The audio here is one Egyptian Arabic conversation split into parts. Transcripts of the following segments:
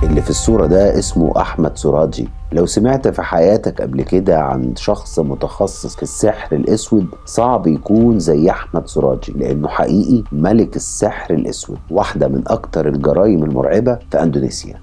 اللي في الصورة ده اسمه أحمد سراجي لو سمعت في حياتك قبل كده عن شخص متخصص في السحر الاسود صعب يكون زي احمد سراجي لانه حقيقي ملك السحر الاسود واحده من اكتر الجرائم المرعبه في اندونيسيا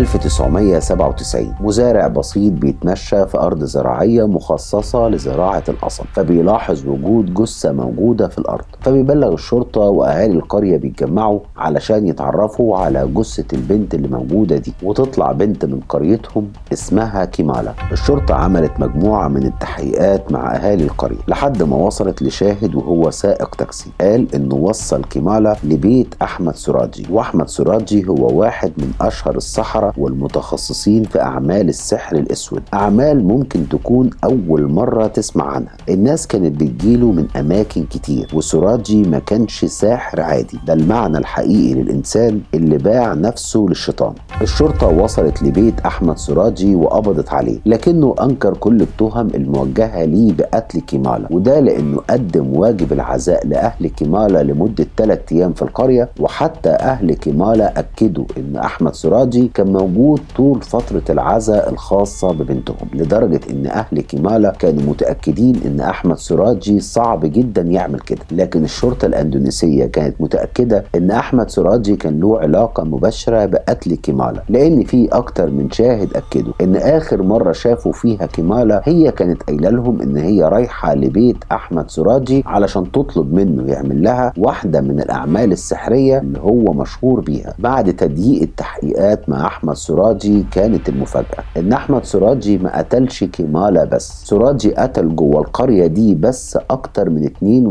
1997 مزارع بسيط بيتمشى في أرض زراعية مخصصة لزراعة القصب فبيلاحظ وجود جثة موجودة في الأرض فبيبلغ الشرطة وأهالي القرية بيتجمعوا علشان يتعرفوا على جثة البنت اللي موجودة دي وتطلع بنت من قريتهم اسمها كيمالا الشرطة عملت مجموعة من التحقيقات مع أهالي القرية لحد ما وصلت لشاهد وهو سائق تاكسي قال إنه وصل كيمالا لبيت أحمد سراجي وأحمد سراجي هو واحد من أشهر الصحراء والمتخصصين في أعمال السحر الأسود أعمال ممكن تكون أول مرة تسمع عنها الناس كانت بتجيله من أماكن كتير وسراجي ما كانش ساحر عادي ده المعنى الحقيقي للإنسان اللي باع نفسه للشيطان الشرطة وصلت لبيت أحمد سراجي وقبضت عليه لكنه أنكر كل التهم الموجهة ليه بقتل كيمالا وده لأنه قدم واجب العزاء لأهل كيمالا لمدة 3 أيام في القرية وحتى أهل كيمالا أكدوا إن أحمد سراجي كان موجود طول فترة العزاء الخاصة ببنتهم لدرجة إن أهل كيمالا كانوا متأكدين إن أحمد سراجي صعب جدا يعمل كده لكن الشرطة الأندونيسية كانت متأكدة إن أحمد سراجي كان له علاقة مباشرة بقتل كيمالا لأن في أكتر من شاهد أكدوا إن آخر مرة شافوا فيها كيمالا هي كانت قايلة لهم إن هي رايحة لبيت أحمد سراجي علشان تطلب منه يعمل لها واحدة من الأعمال السحرية اللي هو مشهور بيها بعد تضييق التحقيقات مع أحمد سراجي كانت المفاجأة إن أحمد سراجي ما قتلش كيمالا بس سراجي قتل جوه القرية دي بس أكتر من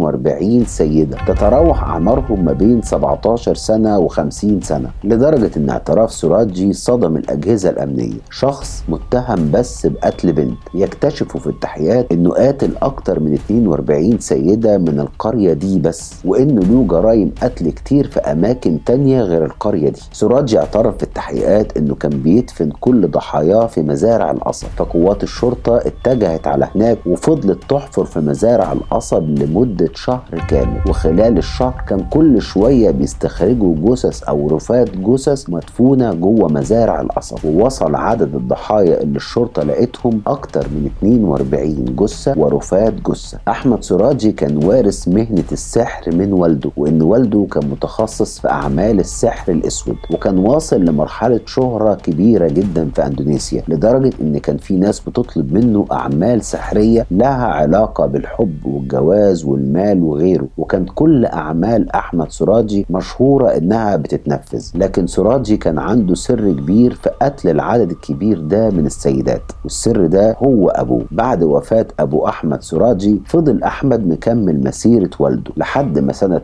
42 سيدة تتراوح أعمارهم ما بين 17 سنة و50 سنة لدرجة إن اعتراف سراجي صدم الأجهزة الأمنية شخص متهم بس بقتل بنت يكتشفوا في التحقيقات إنه قاتل أكتر من 42 سيدة من القرية دي بس وإنه له جرائم قتل كتير في أماكن تانية غير القرية دي سراجي اعترف في التحقيقات إنه كان بيدفن كل ضحاياه في مزارع القصب فقوات الشرطة اتجهت على هناك وفضلت تحفر في مزارع القصب لمدة شهر كامل وخلال الشهر كان كل شوية بيستخرجوا جثث أو رفات جثث مدفونة جوه مزارع القصب ووصل عدد الضحايا اللي الشرطة لقيتهم أكتر من 42 جثة ورفات جثة أحمد سراجي كان وارث مهنة السحر من والده وإن والده كان متخصص في أعمال السحر الأسود وكان واصل لمرحلة شهرة كبيرة جدا في أندونيسيا لدرجة إن كان في ناس بتطلب منه أعمال سحرية لها علاقة بالحب والجواز والمال وغيره وكان كل أعمال أحمد سراجي مشهورة إنها بتتنفذ لكن سراجي كان عنده سر كبير في قتل العدد الكبير ده من السيدات والسر ده هو أبوه بعد وفاة أبو أحمد سراجي فضل أحمد مكمل مسيرة والده لحد ما سنة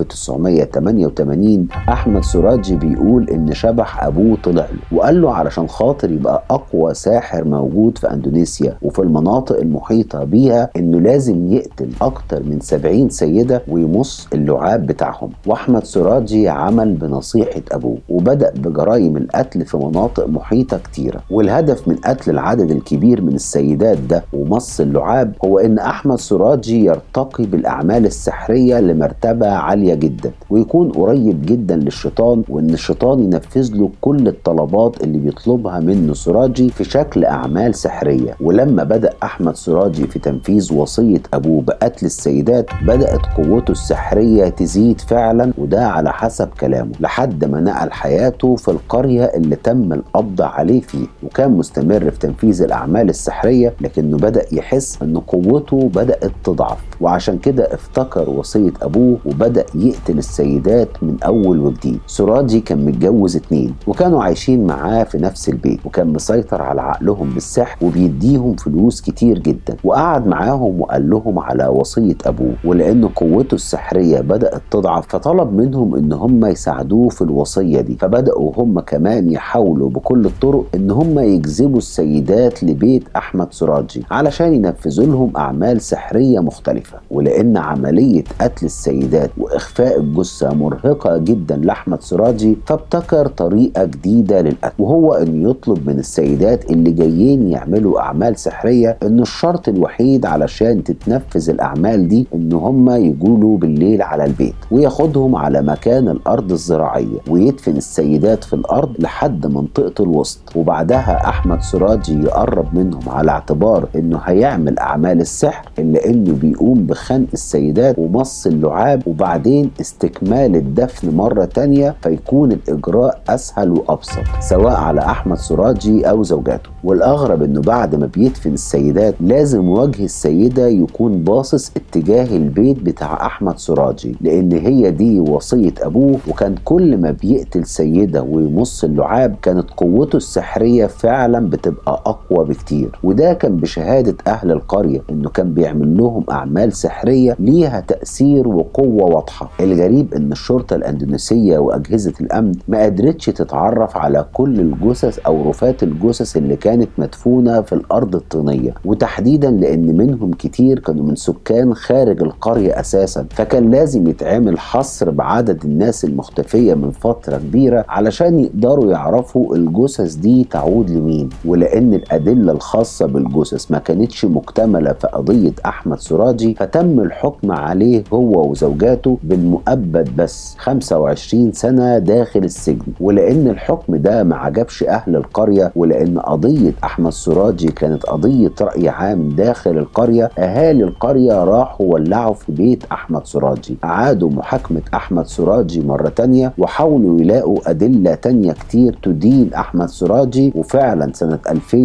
1988 أحمد سراجي بيقول إن شبح أبوه طلع له وقال له علشان خاطر يبقى أقوى ساحر موجود في أندونيسيا وفي المناطق المحيطة بيها إنه لازم يقتل أكتر من 70 سيدة ويمص اللعاب بتاعهم وأحمد سراجي عمل بنصيحة أبوه وبدأ بجرائم القتل في مناطق محيطة كتيرة والهدف من قتل العدد الكبير من السيدات ده ومص اللعاب هو إن أحمد سراجي يرتقي بالأعمال السحرية لمرتبة عالية جدا ويكون قريب جدا للشيطان وإن الشيطان ينفذ له كل الطلبات اللي بيطلبها منه سراجي في شكل أعمال سحرية ولما بدأ أحمد سراجي في تنفيذ وصية أبوه بقتل السيدات بدأت قوته السحرية تزيد فعلا وده على حسب كلامه لحد ما نقل حياته في القرية اللي تم القبض عليه فيه وكان مستمر في تنفيذ الأعمال السحرية لكنه بدأ يحس أن قوته بدأت تضعف وعشان كده افتكر وصية أبوه وبدأ يقتل السيدات من أول وجديد سراجي كان متجوز اتنين وكانوا عايشين معاه في نفس البيت وكان مسيطر على عقلهم بالسحر وبيديهم فلوس كتير جدا وقعد معاهم وقال لهم على وصية أبوه ولأن قوته السحرية بدأت تضعف فطلب منهم إن هم يساعدوه في الوصية دي فبدأوا هم كمان يحاولوا بكل الطرق إن هم يجذبوا السيدات لبيت أحمد سراجي علشان ينفذوا لهم أعمال سحرية مختلفة ولأن عملية قتل السيدات وإخفاء الجثة مرهقة جدا لأحمد سراجي فابتكر طريقة جديدة السيدة للقتل وهو انه يطلب من السيدات اللي جايين يعملوا اعمال سحرية ان الشرط الوحيد علشان تتنفذ الاعمال دي ان هم يجولوا بالليل على البيت وياخدهم على مكان الارض الزراعية ويدفن السيدات في الارض لحد منطقة الوسط وبعدها احمد سراجي يقرب منهم على اعتبار انه هيعمل اعمال السحر الا انه بيقوم بخنق السيدات ومص اللعاب وبعدين استكمال الدفن مرة تانية فيكون الاجراء اسهل وابسط سواء على احمد سراجي او زوجاته والاغرب انه بعد ما بيدفن السيدات لازم وجه السيدة يكون باصص اتجاه البيت بتاع احمد سراجي لان هي دي وصية ابوه وكان كل ما بيقتل سيدة ويمص اللعاب كانت قوته السحرية فعلا بتبقى اقوى بكتير وده كان بشهادة اهل القرية انه كان بيعمل لهم اعمال سحرية ليها تأثير وقوة واضحة الغريب ان الشرطة الاندونيسية واجهزة الامن ما قدرتش تتعرف على كل الجثث او رفات الجثث اللي كانت مدفونة في الارض الطينية وتحديدا لان منهم كتير كانوا من سكان خارج القرية اساسا فكان لازم يتعمل حصر بعدد الناس المختفية من فترة كبيرة علشان يقدروا يعرفوا الجثث دي تعود لمين ولان الادلة الخاصة بالجثث ما كانتش مكتملة في قضية احمد سراجي فتم الحكم عليه هو وزوجاته بالمؤبد بس 25 سنة داخل السجن ولان الحكم ده ما عجبش اهل القرية ولان قضية احمد سراجي كانت قضية رأي عام داخل القرية اهالي القرية راحوا ولعوا في بيت احمد سراجي اعادوا محاكمة احمد سراجي مرة تانية وحاولوا يلاقوا ادلة تانية كتير تدين احمد سراجي وفعلا سنة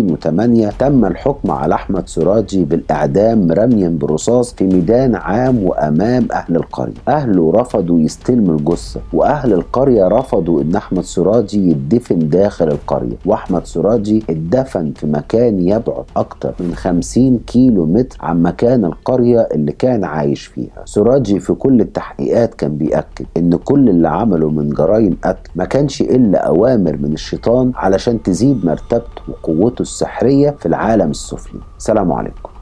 2008 تم الحكم على احمد سراجي بالاعدام رميا برصاص في ميدان عام وامام اهل القرية اهله رفضوا يستلموا الجثة واهل القرية رفضوا ان احمد سراجي يدفن داخل القرية واحمد سراجي اتدفن في مكان يبعد اكتر من 50 كيلو متر عن مكان القرية اللي كان عايش فيها سراجي في كل التحقيقات كان بيأكد ان كل اللي عمله من جرائم قتل ما كانش الا اوامر من الشيطان علشان تزيد مرتبته وقوته السحرية في العالم السفلي سلام عليكم